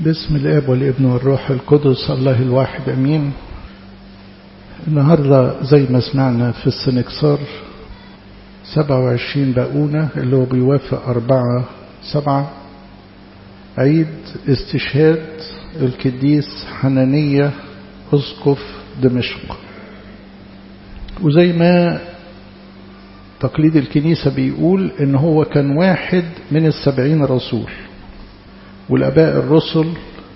باسم الاب والابن والروح القدس الله الواحد امين النهارده زي ما سمعنا في السنكسار 27 باقونة اللي هو بيوافق أربعة سبعة عيد استشهاد القديس حنانية أسقف دمشق وزي ما تقليد الكنيسة بيقول إن هو كان واحد من السبعين رسول والآباء الرسل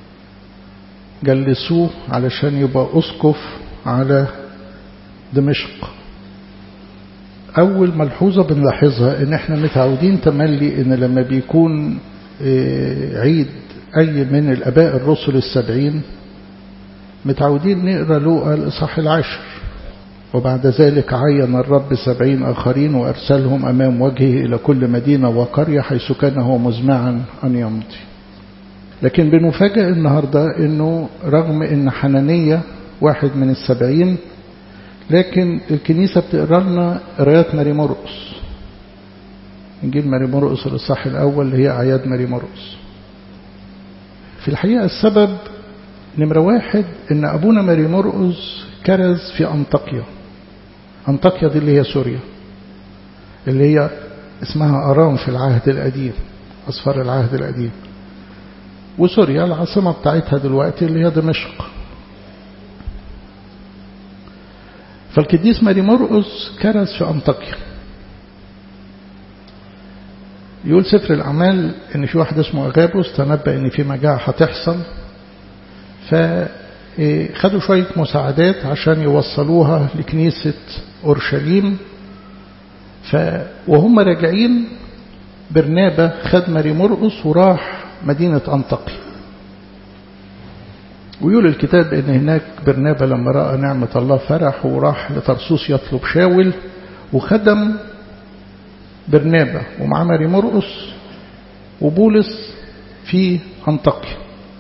جلسوه علشان يبقى أسقف على دمشق أول ملحوظة بنلاحظها إن إحنا متعودين تملي إن لما بيكون عيد أي من الآباء الرسل السبعين متعودين نقرأ لوقا الإصحاح العاشر وبعد ذلك عين الرب سبعين آخرين وأرسلهم أمام وجهه إلى كل مدينة وقرية حيث كان هو مزمعا أن يمضي لكن بنفاجأ النهاردة أنه رغم أن حنانية واحد من السبعين لكن الكنيسة بتقرأ لنا قرايات ماري مرقس إنجيل ماري مرقس الإصحاح الأول اللي هي أعياد ماري مرقس في الحقيقة السبب نمرة واحد إن أبونا ماري مرقس كرز في أنطاكيا أنطاكيا دي اللي هي سوريا اللي هي اسمها أرام في العهد القديم أصفار العهد القديم وسوريا العاصمة بتاعتها دلوقتي اللي هي دمشق فالقديس ماري مرقس كرز في أنطاكيا يقول سفر الأعمال إن في واحد اسمه أغابوس تنبأ إن في مجاعة هتحصل فخدوا شوية مساعدات عشان يوصلوها لكنيسة أورشليم ف وهم راجعين برنابة خد ماري مرقس وراح مدينة أنطاكيا ويقول الكتاب ان هناك برنابا لما راى نعمه الله فرح وراح لطرسوس يطلب شاول وخدم برنابا ومعاه ماري مرقس وبولس في انطاكيا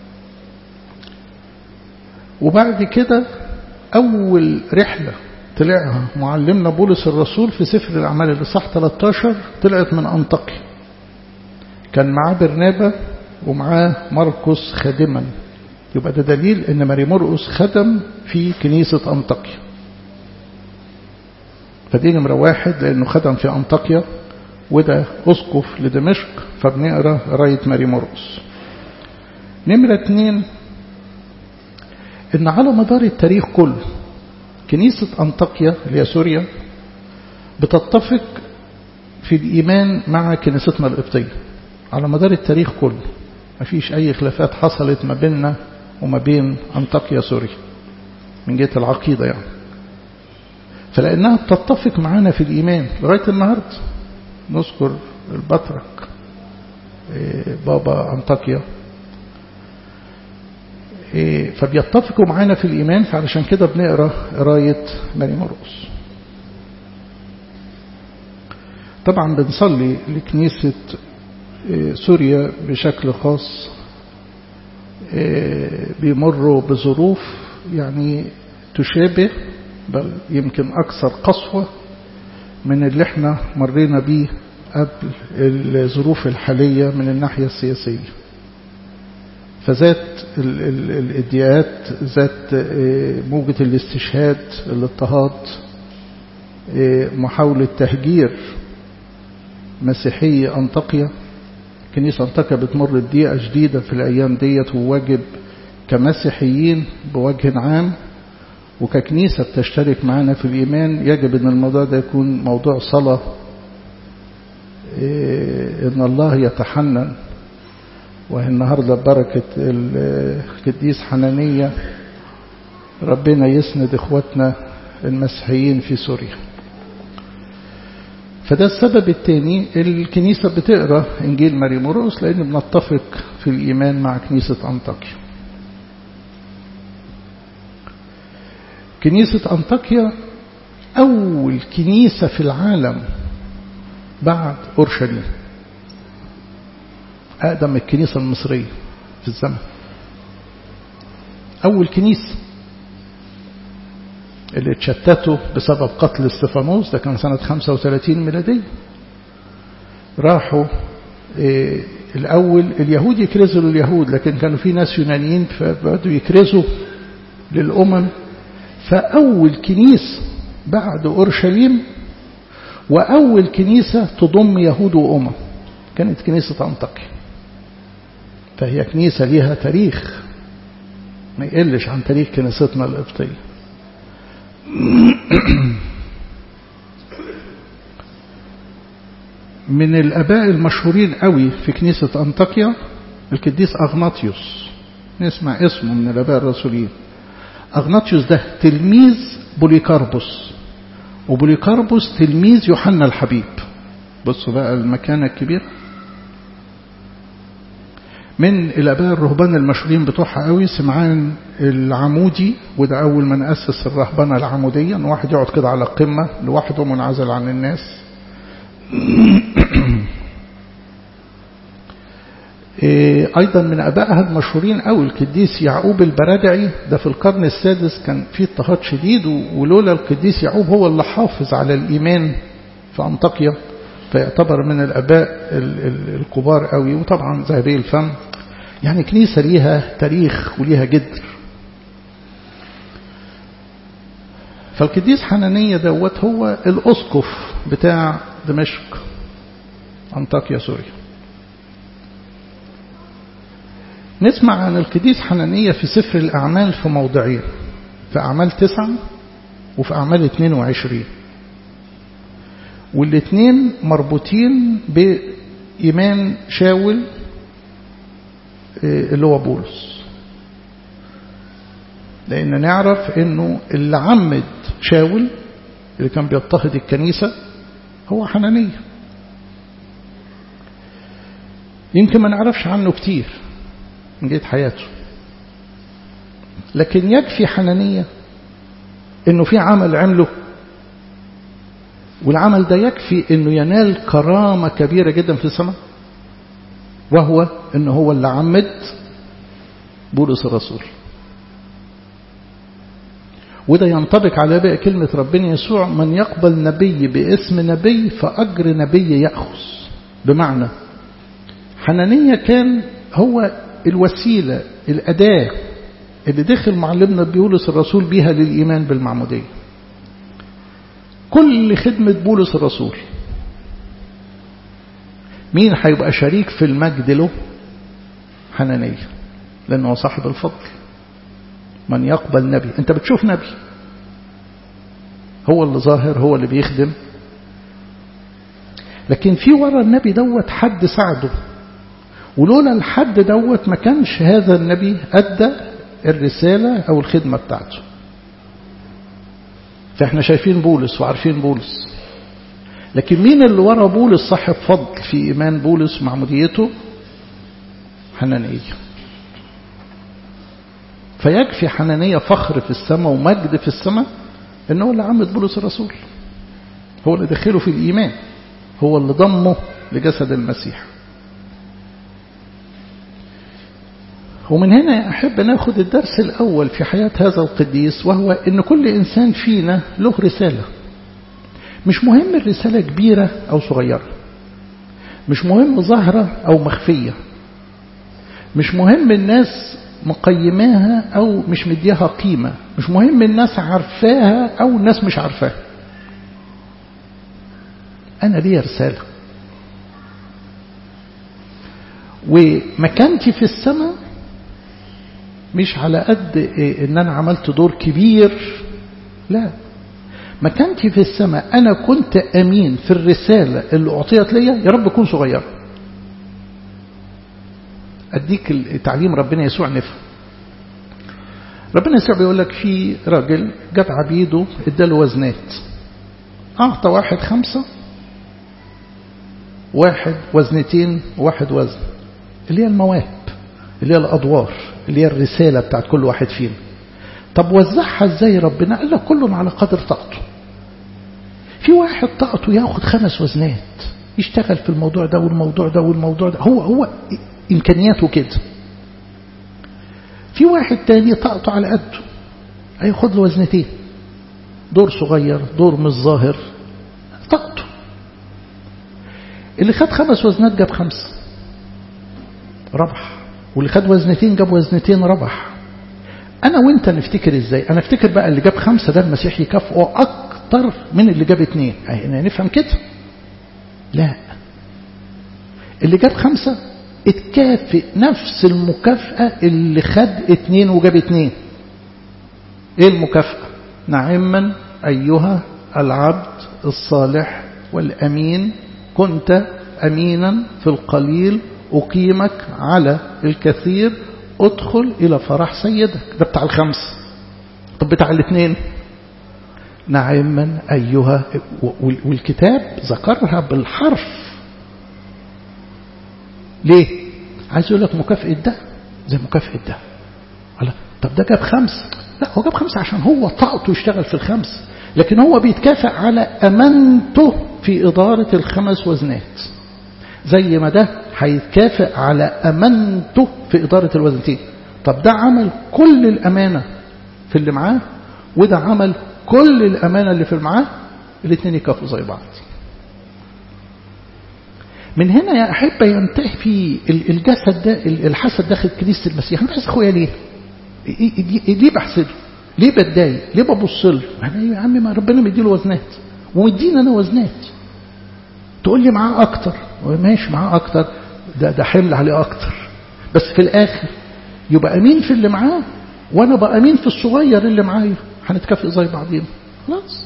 وبعد كده اول رحله طلعها معلمنا بولس الرسول في سفر الاعمال الاصحاح 13 طلعت من انطاكيا كان معاه برنابا ومعاه مرقس خادما يبقى ده دليل ان ماري مرقس خدم في كنيسة أنطاكيا فدي نمرة واحد لأنه خدم في أنطاكيا وده أسقف لدمشق فبنقرا قراية ماري مرقس نمرة اتنين إن على مدار التاريخ كله كنيسة أنطاكيا اللي هي سوريا بتتفق في الإيمان مع كنيستنا القبطية على مدار التاريخ كله ما فيش أي خلافات حصلت ما بيننا وما بين أنطاكيا سوريا من جهة العقيدة يعني فلأنها بتتفق معانا في الإيمان لغاية النهاردة نذكر البطرك بابا أنطاكيا فبيتفقوا معانا في الإيمان فعلشان كده بنقرأ قراية ماري مرقس طبعا بنصلي لكنيسة سوريا بشكل خاص بيمروا بظروف يعني تشابه بل يمكن أكثر قسوة من اللي احنا مرينا بيه قبل الظروف الحالية من الناحية السياسية فذات الاديات ذات موجة الاستشهاد الاضطهاد محاولة تهجير مسيحية أنطاكيا كنيسة أنطاكيا بتمر بضيقة جديدة في الأيام ديت وواجب كمسيحيين بوجه عام وككنيسة بتشترك معنا في الإيمان يجب أن الموضوع ده يكون موضوع صلاة إن الله يتحنن والنهاردة بركة القديس حنانية ربنا يسند إخواتنا المسيحيين في سوريا فده السبب الثاني الكنيسة بتقرأ إنجيل ماري مرقس لأن بنتفق في الإيمان مع كنيسة أنطاكيا كنيسة أنطاكيا أول كنيسة في العالم بعد أورشليم أقدم الكنيسة المصرية في الزمن أول كنيسة اللي اتشتتوا بسبب قتل استفانوس ده كان سنة 35 ميلادية راحوا الأول اليهود يكرزوا لليهود لكن كانوا في ناس يونانيين فبدوا يكرزوا للأمم فأول كنيسة بعد أورشليم وأول كنيسة تضم يهود وأمم كانت كنيسة أنطاكيا فهي كنيسة ليها تاريخ ما يقلش عن تاريخ كنيستنا القبطية من الآباء المشهورين قوي في كنيسة أنطاكيا القديس أغناطيوس نسمع اسمه من الآباء الرسولين أغناطيوس ده تلميذ بوليكاربوس وبوليكاربوس تلميذ يوحنا الحبيب بصوا بقى المكانة الكبيرة من الآباء الرهبان المشهورين بتوعها قوي سمعان العمودي وده أول من أسس الرهبنة العمودية إن واحد يقعد كده على قمة لوحده منعزل عن الناس أيضا من أبائها المشهورين قوي القديس يعقوب البرادعي ده في القرن السادس كان فيه اضطهاد شديد ولولا القديس يعقوب هو اللي حافظ على الإيمان في أنطاكيا فيعتبر من الأباء الكبار قوي وطبعا ذهبي الفم يعني كنيسة ليها تاريخ وليها جدر فالقديس حنانية دوت هو الأسقف بتاع دمشق أنطاكيا سوريا نسمع عن القديس حنانية في سفر الأعمال في موضعين في أعمال تسعة وفي أعمال 22 والاثنين مربوطين بإيمان شاول اللي هو بولس لأن نعرف أنه اللي عمد شاول اللي كان بيضطهد الكنيسة هو حنانية يمكن ما نعرفش عنه كتير من جهة حياته لكن يكفي حنانية انه في عمل عمله والعمل ده يكفي انه ينال كرامة كبيرة جدا في السماء وهو انه هو اللي عمد بولس الرسول وده ينطبق على بقى كلمة ربنا يسوع من يقبل نبي باسم نبي فأجر نبي يأخذ بمعنى حنانية كان هو الوسيلة الأداة اللي دخل معلمنا بولس الرسول بيها للإيمان بالمعمودية كل خدمة بولس الرسول مين هيبقى شريك في المجد له حنانية لأنه صاحب الفضل من يقبل نبي انت بتشوف نبي هو اللي ظاهر هو اللي بيخدم لكن في ورا النبي دوت حد ساعده ولولا الحد دوت ما كانش هذا النبي أدى الرسالة أو الخدمة بتاعته فاحنا شايفين بولس وعارفين بولس لكن مين اللي ورا بولس صاحب فضل في إيمان بولس ومعموديته حنانية فيكفي حنانية فخر في السماء ومجد في السماء انه هو اللي عمد بولس الرسول هو اللي دخله في الإيمان هو اللي ضمه لجسد المسيح ومن هنا أحب ناخد الدرس الأول في حياة هذا القديس وهو أن كل إنسان فينا له رسالة مش مهم الرسالة كبيرة أو صغيرة مش مهم ظاهرة أو مخفية مش مهم الناس مقيماها أو مش مديها قيمة مش مهم الناس عارفاها أو الناس مش عارفاها أنا ليا رسالة ومكانتي في السماء مش على قد إيه ان انا عملت دور كبير لا مكانتي في السماء انا كنت امين في الرسالة اللي اعطيت ليا يا رب كون صغير اديك تعليم ربنا يسوع نفهم ربنا يسوع بيقول لك في راجل جاب عبيده اداله وزنات اعطى واحد خمسة واحد وزنتين وواحد وزن اللي هي المواهب اللي هي الادوار اللي هي الرسالة بتاعت كل واحد فينا طب وزعها ازاي ربنا قال لك كل على قدر طاقته في واحد طاقته ياخد خمس وزنات يشتغل في الموضوع ده والموضوع ده والموضوع ده هو هو إمكانياته كده في واحد تاني طاقته على قده هياخد له وزنتين دور صغير دور مش ظاهر طاقته اللي خد خمس وزنات جاب خمسة ربح واللي خد وزنتين جاب وزنتين ربح أنا وأنت نفتكر إزاي أنا افتكر بقى اللي جاب خمسة ده المسيح يكافئه أكتر من اللي جاب اتنين يعني نفهم كده لا اللي جاب خمسة اتكافئ نفس المكافأة اللي خد اتنين وجاب اتنين ايه المكافأة نعما أيها العبد الصالح والأمين كنت أمينا في القليل أقيمك على الكثير ادخل إلى فرح سيدك ده بتاع الخمس طب بتاع الاثنين نعما أيها والكتاب ذكرها بالحرف ليه عايز يقول لك مكافأة ده زي مكافأة ده الله طب ده جاب خمس لا هو جاب خمسة عشان هو طاقته يشتغل في الخمس لكن هو بيتكافئ على أمانته في إدارة الخمس وزنات زي ما ده هيتكافئ على أمانته في إدارة الوزنتين طب ده عمل كل الأمانة في اللي معاه وده عمل كل الأمانة اللي في معاه الاثنين يكافئوا زي بعض من هنا يا أحبة ينتهي في الجسد ده الحسد داخل كنيسة المسيح أنا بحس أخويا ليه ليه بحسده ليه بتضايق ليه ببص له يا عم ما ربنا مديله وزنات ومدينا انا وزنات تقول لي معاه اكتر ماشي معاه اكتر ده ده حمل عليه اكتر بس في الاخر يبقى امين في اللي معاه وانا بقى امين في الصغير اللي معايا هنتكافئ زي بعضينا خلاص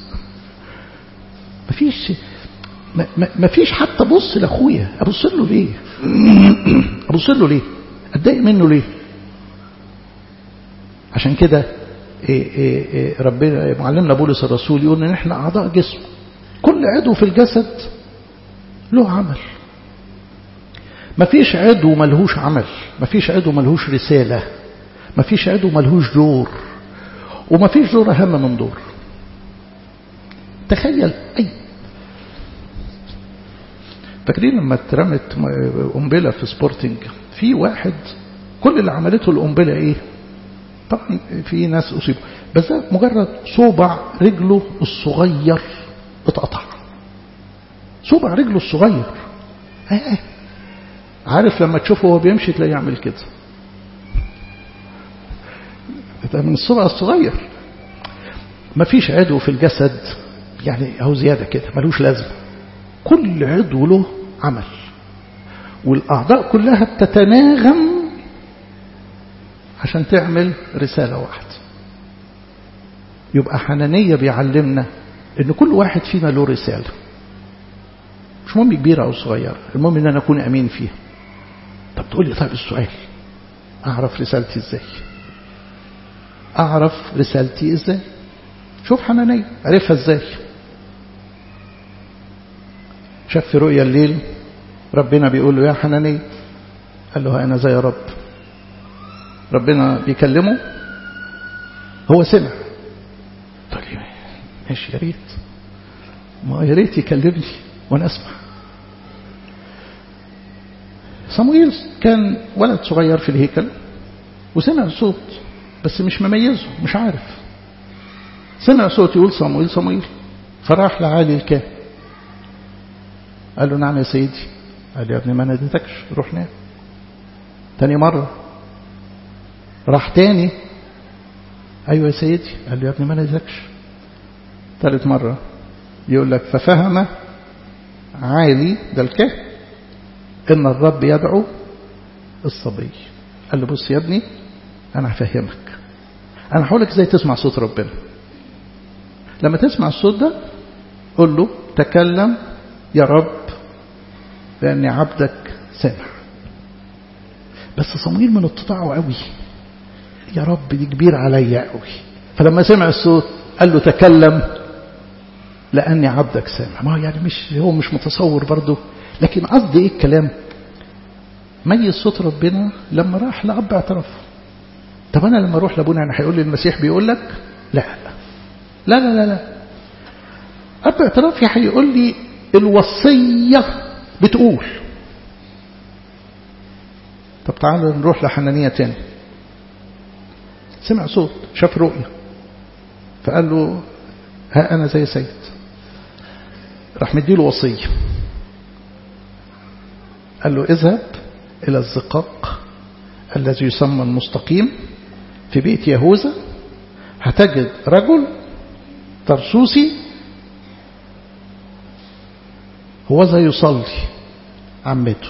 مفيش مفيش حتى بص لاخويا ابص له ليه ابص له ليه اتضايق منه ليه عشان كده إيه إيه إيه ربنا معلمنا بولس الرسول يقول ان احنا اعضاء جسم كل عضو في الجسد له عمل مفيش عضو ملهوش عمل مفيش عضو ملهوش رسالة مفيش عضو ملهوش دور ومفيش دور أهم من دور تخيل أي فاكرين لما اترمت قنبلة في سبورتنج في واحد كل اللي عملته القنبلة ايه طبعا في ناس أصيبوا بس ده مجرد صوبع رجله الصغير اتقطع صوبع رجله الصغير آه. عارف لما تشوفه وهو بيمشي تلاقيه يعمل كده ده من الصبع الصغير مفيش عضو في الجسد يعني أو زيادة كده ملوش لازمة كل عضو له عمل والأعضاء كلها بتتناغم عشان تعمل رسالة واحدة يبقى حنانية بيعلمنا ان كل واحد فينا له رسالة مش مهم كبيرة او صغيرة المهم ان انا اكون امين فيها طب تقول لي طيب السؤال اعرف رسالتي ازاي اعرف رسالتي ازاي شوف حنانية عرفها ازاي شاف في رؤيا الليل ربنا بيقول له يا حنانية قال له انا زي رب ربنا بيكلمه هو سمع طيب ماشي يا ريت ما يا ريت يكلمني وانا اسمع صمويل كان ولد صغير في الهيكل وسمع صوت بس مش مميزه مش عارف سمع صوت يقول صمويل صمويل فراح لعالي الكاهن قال له نعم يا سيدي قال يا ابني ما ناديتكش روح نام تاني مرة راح تاني أيوة يا سيدي قال له يا ابني ما ناديتكش ثالث مرة يقول لك ففهم عالي ده الكاهن إن الرب يدعو الصبي قال له بص يا ابني أنا هفهمك أنا هقول لك إزاي تسمع صوت ربنا لما تسمع الصوت ده قل له تكلم يا رب لأني عبدك سامع بس صمويل من اتطاعه قوي يا رب دي كبير عليا قوي فلما سمع الصوت قال له تكلم لأني عبدك سامع ما هو يعني مش هو مش متصور برضه لكن قصدي ايه الكلام ميز صوت ربنا لما راح لأب اعترافه طب أنا لما أروح لأبونا يعني هيقول لي المسيح بيقول لك لا لا لا لا لا أب اعترافي هيقول لي الوصية بتقول طب تعالوا نروح لحنانية تاني سمع صوت شاف رؤية فقال له ها أنا زي سيد راح مديله وصية قال له اذهب إلى الزقاق الذي يسمى المستقيم في بيت يهوذا هتجد رجل ترسوسي هو ذا يصلي عمته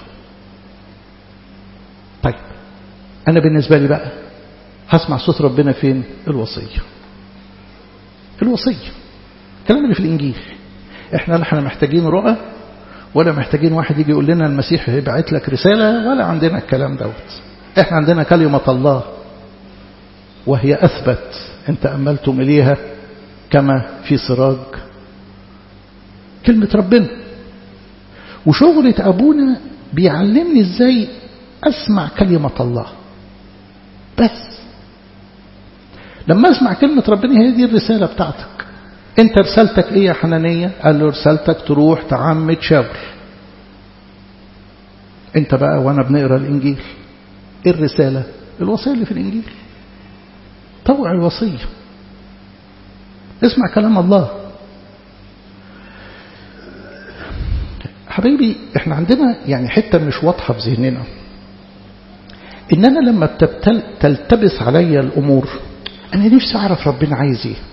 طيب أنا بالنسبة لي بقى هسمع صوت ربنا فين الوصية الوصية الكلام اللي في الإنجيل احنا لا احنا محتاجين رؤى ولا محتاجين واحد يجي يقول لنا المسيح يبعت لك رسالة ولا عندنا الكلام دوت احنا عندنا كلمة الله وهي أثبت إن تأملتم إليها كما في سراج كلمة ربنا وشغلة أبونا بيعلمني إزاي أسمع كلمة الله بس لما أسمع كلمة ربنا هي دي الرسالة بتاعتك أنت رسالتك إيه يا حنانية قال له رسالتك تروح تعمد شاور أنت بقى وأنا بنقرأ الإنجيل إيه الرسالة الوصية اللي في الإنجيل طوع الوصية اسمع كلام الله حبيبي احنا عندنا يعني حتة مش واضحة في ذهننا ان انا لما بتبتل تلتبس عليا الامور انا نفسي اعرف ربنا عايز ايه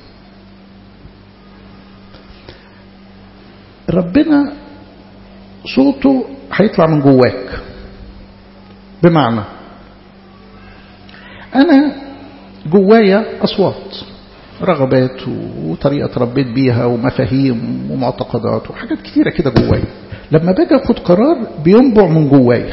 ربنا صوته هيطلع من جواك بمعنى انا جوايا اصوات رغبات وطريقة ربيت بيها ومفاهيم ومعتقدات وحاجات كتيرة كده جوايا لما باجي اخد قرار بينبع من جوايا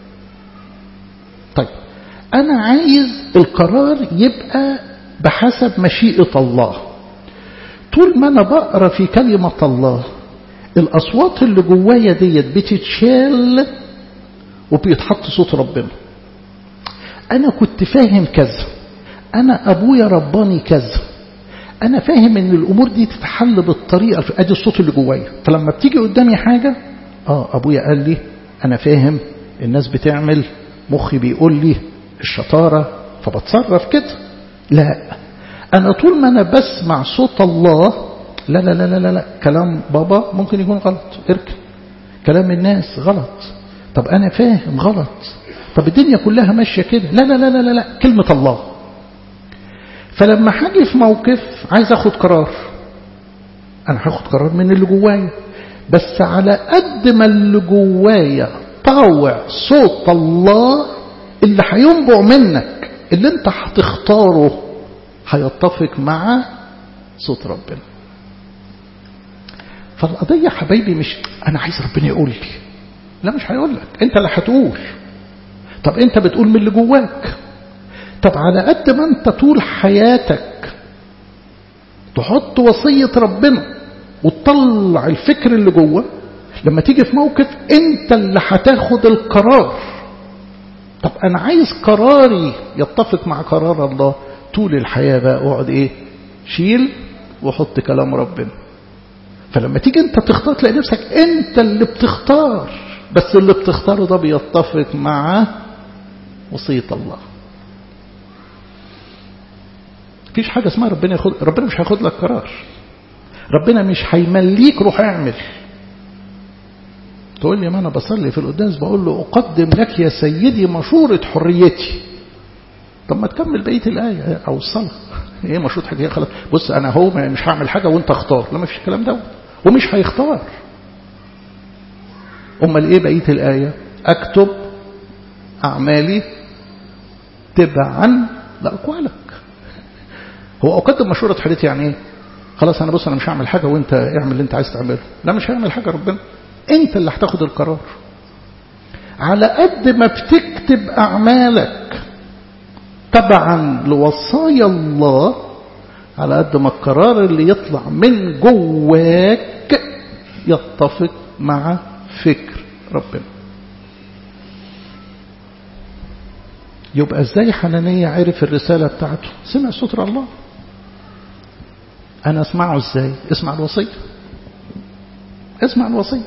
طيب انا عايز القرار يبقى بحسب مشيئة الله طول ما انا بقرا في كلمة الله الاصوات اللي جوايا ديت بتتشال وبيتحط صوت ربنا انا كنت فاهم كذا انا ابويا رباني كذا انا فاهم ان الامور دي تتحل بالطريقه ادي الصوت اللي جوايا فلما بتيجي قدامي حاجه اه ابويا قال لي انا فاهم الناس بتعمل مخي بيقول لي الشطاره فبتصرف كده لا انا طول ما انا بسمع صوت الله لا لا لا لا لا كلام بابا ممكن يكون غلط اركن كلام الناس غلط طب انا فاهم غلط طب الدنيا كلها ماشيه كده لا لا لا لا لا كلمه الله فلما هاجي في موقف عايز اخد قرار انا هاخد قرار من اللي جوايا بس على قد ما اللي جوايا طاوع صوت الله اللي هينبع منك اللي انت هتختاره هيتفق مع صوت ربنا فالقضية حبايبي مش أنا عايز ربنا يقول لي لا مش هيقول لك أنت اللي هتقول طب أنت بتقول من اللي جواك طب على قد ما أنت طول حياتك تحط وصية ربنا وتطلع الفكر اللي جوه لما تيجي في موقف أنت اللي هتاخد القرار طب أنا عايز قراري يتفق مع قرار الله طول الحياة بقى اقعد إيه شيل وحط كلام ربنا فلما تيجي انت تختار تلاقي نفسك انت اللي بتختار بس اللي بتختاره ده بيتفق مع وصية الله مفيش حاجة اسمها ربنا ياخد ربنا مش هياخد لك قرار ربنا مش هيمليك روح اعمل تقول لي ما انا بصلي في القداس بقول له اقدم لك يا سيدي مشورة حريتي طب ما تكمل بقيه الايه او الصلاه ايه مشروط حاجه خلاص بص انا هو مش هعمل حاجه وانت اختار لا ما فيش الكلام ده ومش هيختار امال ايه بقيه الايه اكتب اعمالي تبعا لاقوالك هو اقدم مشوره حريتي يعني ايه خلاص انا بص انا مش هعمل حاجه وانت اعمل اللي انت عايز تعمله لا مش هعمل حاجه ربنا انت اللي هتاخد القرار على قد ما بتكتب اعمالك تبعا لوصايا الله على قد ما القرار اللي يطلع من جواك يتفق مع فكر ربنا يبقى ازاي حنانية عرف الرسالة بتاعته سمع صوت الله انا اسمعه ازاي اسمع الوصية اسمع الوصية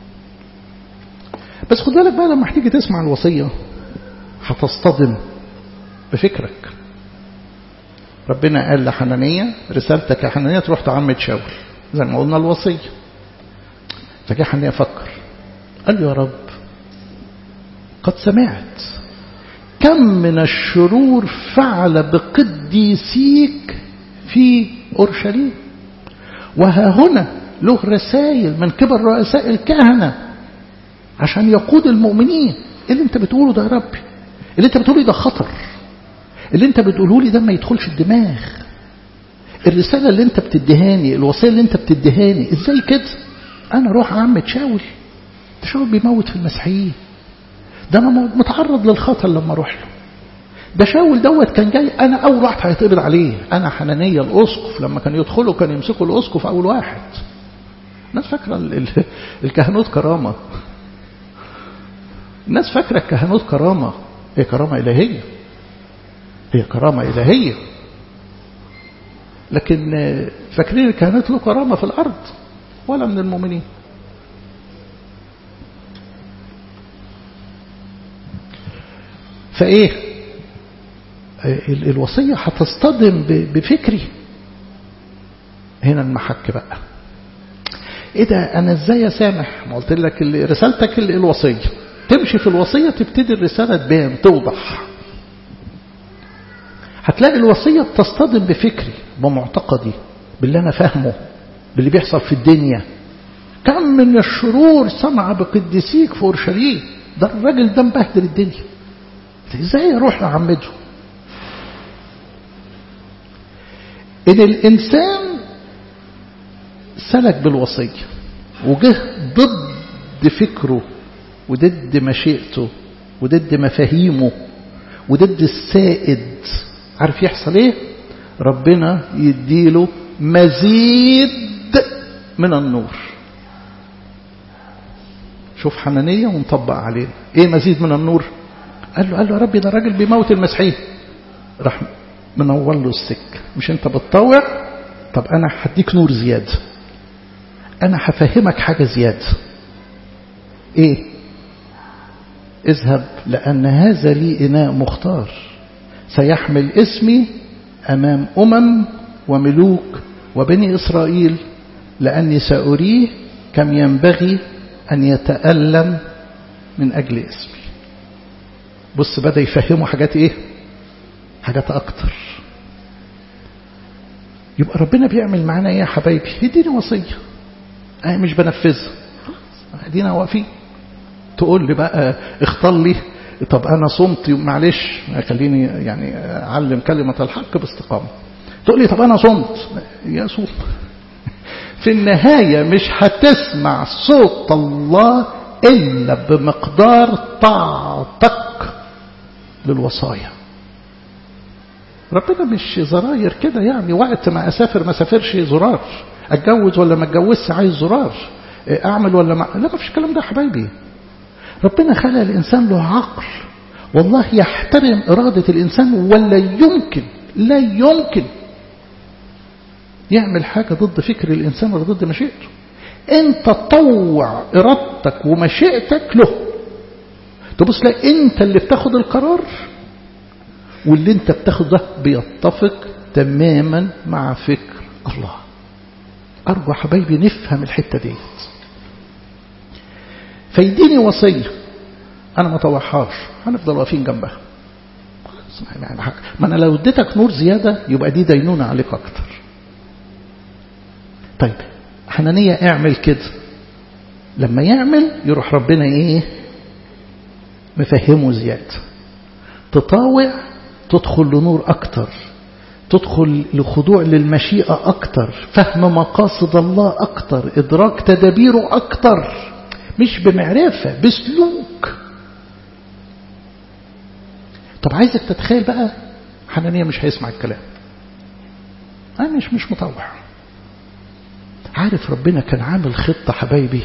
بس خد بالك بقى لما هتيجي تسمع الوصية هتصطدم بفكرك ربنا قال لحنانية رسالتك يا حنانية تروح تعمد شاول زي ما قلنا الوصية فجاء حنانية فكر قال له يا رب قد سمعت كم من الشرور فعل بقديسيك في أورشليم وها هنا له رسائل من كبر رؤساء الكهنة عشان يقود المؤمنين ايه اللي انت بتقوله ده يا ربي اللي انت بتقوله ده خطر اللي انت بتقوله لي ده ما يدخلش الدماغ الرسالة اللي انت بتدهاني الوصية اللي انت بتدهاني ازاي كده انا اروح عم تشاول تشاول بيموت في المسيحيين ده انا متعرض للخطر لما اروح له ده شاول دوت كان جاي انا اول واحد هيتقبض عليه انا حنانية الاسقف لما كان يدخلوا كان يمسكوا الاسقف اول واحد الناس فاكرة الكهنوت كرامة الناس فاكرة الكهنوت كرامة هي كرامة إلهية هي كرامة إلهية لكن فاكرين الكهنوت له كرامة في الأرض ولا من المؤمنين فإيه الوصية هتصطدم بفكري هنا المحك بقى ايه ده انا ازاي اسامح ما قلت لك رسالتك الوصيه تمشي في الوصيه تبتدي الرساله تبان توضح هتلاقي الوصيه بتصطدم بفكري بمعتقدي باللي انا فاهمه باللي بيحصل في الدنيا كم من الشرور صنع بقديسيك في اورشليم ده الراجل ده مبهدل الدنيا ازاي اروح اعمده ان الانسان سلك بالوصية وجه ضد فكره وضد مشيئته وضد مفاهيمه وضد السائد عارف يحصل ايه ربنا يديله مزيد من النور شوف حنانية ونطبق علينا ايه مزيد من النور قال له قال له يا ربي ده راجل بيموت المسيحيين راح منور له السكه مش انت بتطوع طب انا هديك نور زياده أنا هفهمك حاجة زيادة إيه اذهب لأن هذا لي إناء مختار سيحمل اسمي أمام أمم وملوك وبني إسرائيل لأني سأريه كم ينبغي أن يتألم من أجل اسمي بص بدأ يفهموا حاجات إيه حاجات أكتر يبقى ربنا بيعمل معانا إيه يا حبايبي يديني وصية أنا مش بنفذها ادينا واقفين تقول لي بقى اختار لي طب انا صمت معلش خليني يعني اعلم كلمه الحق باستقامه تقول لي طب انا صمت يا صوم في النهايه مش هتسمع صوت الله الا بمقدار طاعتك للوصايا ربنا مش زراير كده يعني وقت ما اسافر ما اسافرش زرار اتجوز ولا ما اتجوزش عايز زرار اعمل ولا ما لا ما فيش الكلام ده يا حبايبي ربنا خلق الانسان له عقل والله يحترم اراده الانسان ولا يمكن لا يمكن يعمل حاجه ضد فكر الانسان ولا ضد مشيئته انت طوع ارادتك ومشيئتك له تبص لا انت اللي بتاخد القرار واللي انت بتاخده ده بيتفق تماما مع فكر الله أرجو حبايبي نفهم الحتة ديت فيديني وصية أنا ما طوعهاش هنفضل واقفين جنبها ما أنا لو اديتك نور زيادة يبقى دي دينونة عليك أكتر طيب حنانية اعمل كده لما يعمل يروح ربنا ايه مفهمه زيادة تطاوع تدخل لنور أكتر تدخل لخضوع للمشيئة أكتر فهم مقاصد الله أكتر إدراك تدابيره أكتر مش بمعرفة بسلوك طب عايزك تتخيل بقى حنانية مش هيسمع الكلام أنا مش مش مطوع عارف ربنا كان عامل خطة حبايبي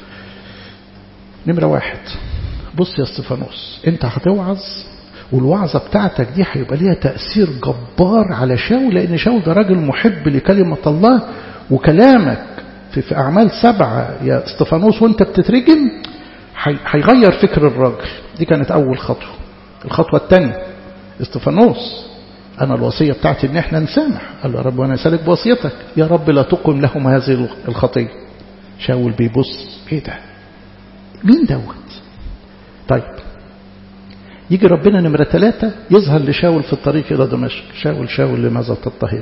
نمرة واحد بص يا استفانوس انت هتوعظ والوعظة بتاعتك دي هيبقى ليها تأثير جبار على شاول لأن شاول ده راجل محب لكلمة الله وكلامك في, في أعمال سبعة يا استفانوس وانت بتترجم هيغير فكر الراجل دي كانت أول خطوة الخطوة الثانية استفانوس أنا الوصية بتاعتي إن إحنا نسامح قال له يا رب وأنا سالك بوصيتك يا رب لا تقم لهم هذه الخطية شاول بيبص إيه ده مين دوت طيب يجي ربنا نمرة ثلاثة يظهر لشاول في الطريق إلى دمشق شاول شاول لماذا تضطهد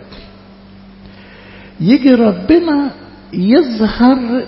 يجي ربنا يظهر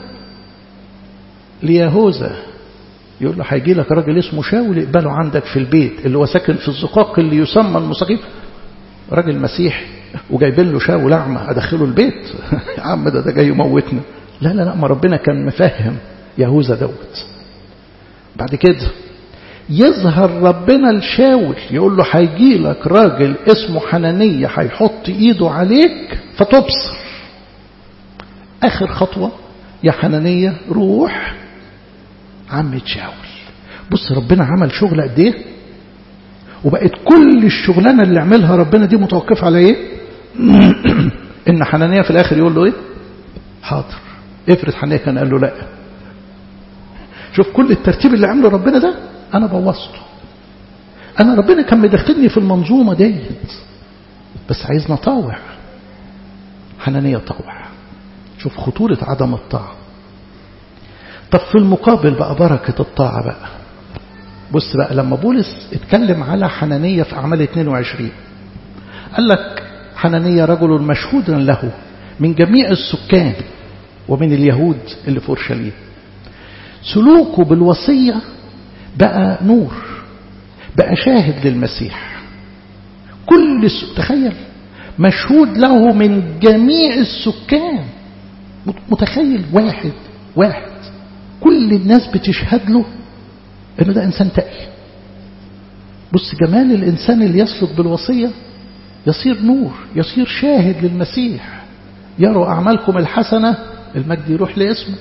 ليهوذا يقول له هيجي لك راجل اسمه شاول اقبله عندك في البيت اللي هو ساكن في الزقاق اللي يسمى المستقيم راجل مسيحي وجايبين له شاول اعمى ادخله البيت يا عم ده ده جاي يموتنا لا لا لا ما ربنا كان مفهم يهوذا دوت بعد كده يظهر ربنا لشاول يقول له هيجي لك راجل اسمه حنانية هيحط ايده عليك فتبصر اخر خطوة يا حنانية روح عم شاول بص ربنا عمل شغل قد ايه وبقت كل الشغلانة اللي عملها ربنا دي متوقفة على ايه ان حنانية في الاخر يقول له ايه حاضر افرض حنانية كان قال له لا شوف كل الترتيب اللي عمله ربنا ده انا بوظته انا ربنا كان مدخلني في المنظومة ديت بس عايزنا طاوع حنانية طاوع شوف خطورة عدم الطاعة طب في المقابل بقى بركة الطاعة بقى بص بقى لما بولس اتكلم على حنانية في أعمال 22 قال لك حنانية رجل مشهود له من جميع السكان ومن اليهود اللي في أورشليم سلوكه بالوصية بقى نور بقى شاهد للمسيح كل تخيل مشهود له من جميع السكان متخيل واحد واحد كل الناس بتشهد له انه ده انسان تقي بص جمال الانسان اللي يسلك بالوصيه يصير نور يصير شاهد للمسيح يروا اعمالكم الحسنه المجد يروح لاسمه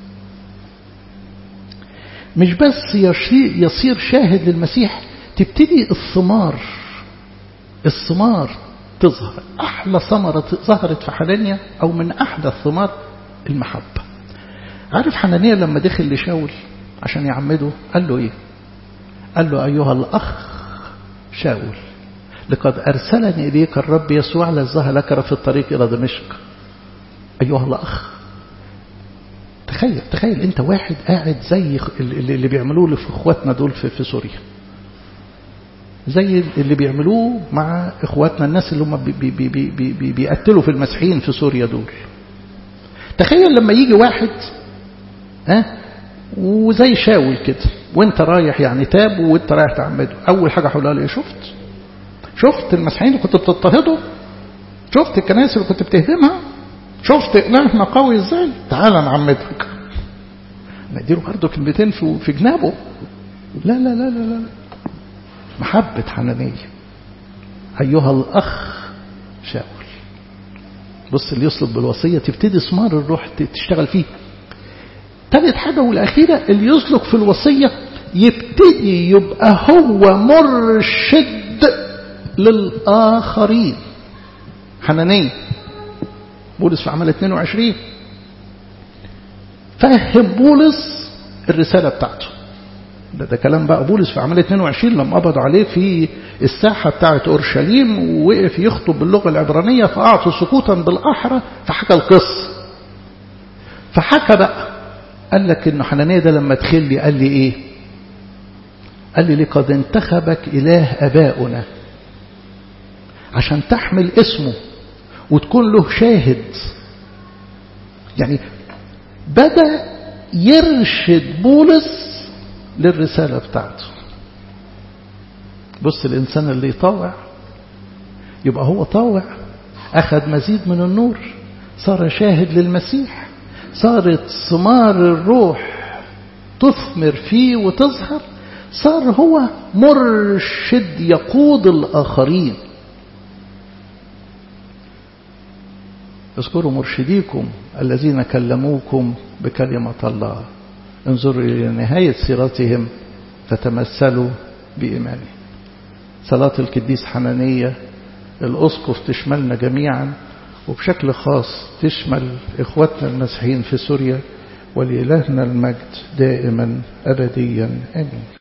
مش بس يصير شاهد للمسيح تبتدي الثمار الثمار تظهر احلى ثمره ظهرت في حنانيا او من احلى الثمار المحبه عارف حنانيا لما دخل لشاول عشان يعمده قال له ايه قال له ايها الاخ شاول لقد ارسلني اليك الرب يسوع للظهر لك في الطريق الى دمشق ايها الاخ تخيل تخيل انت واحد قاعد زي اللي بيعملوه اللي في اخواتنا دول في, في سوريا زي اللي بيعملوه مع اخواتنا الناس اللي هم بي بي بي بي بي بيقتلوا في المسيحيين في سوريا دول تخيل لما يجي واحد ها أه؟ وزي شاول كده وانت رايح يعني تاب وانت رايح تعمده اول حاجه هقولها له شفت شفت المسيحيين اللي كنت بتضطهدوا شفت الكنائس اللي كنت بتهدمها شفت إلهنا قوي ازاي تعال نعمدك نديله برضه كلمتين في في جنابه لا لا لا لا لا محبة حنانية أيها الأخ شاول بص اللي يصلب بالوصية تبتدي ثمار الروح تشتغل فيه ثالث حاجة والأخيرة اللي يسلك في الوصية يبتدي يبقى هو مرشد للآخرين حنانية بولس في عمل 22 فهم بولس الرسالة بتاعته ده, ده كلام بقى بولس في عمل 22 لما قبضوا عليه في الساحة بتاعة أورشليم ووقف يخطب باللغة العبرانية فأعطوا سكوتا بالأحرى فحكى القصة فحكى بقى قال لك إنه حنانية ده لما دخل لي قال لي إيه قال لي لقد انتخبك إله أباؤنا عشان تحمل اسمه وتكون له شاهد يعني بدأ يرشد بولس للرسالة بتاعته بص الإنسان اللي يطاوع يبقى هو طاوع أخذ مزيد من النور صار شاهد للمسيح صارت ثمار الروح تثمر فيه وتظهر صار هو مرشد يقود الآخرين اذكروا مرشديكم الذين كلموكم بكلمة الله انظروا إلى نهاية سيرتهم فتمثلوا بإيمانهم صلاة القديس حنانية الأسقف تشملنا جميعا وبشكل خاص تشمل إخواتنا المسيحيين في سوريا ولإلهنا المجد دائما أبديا آمين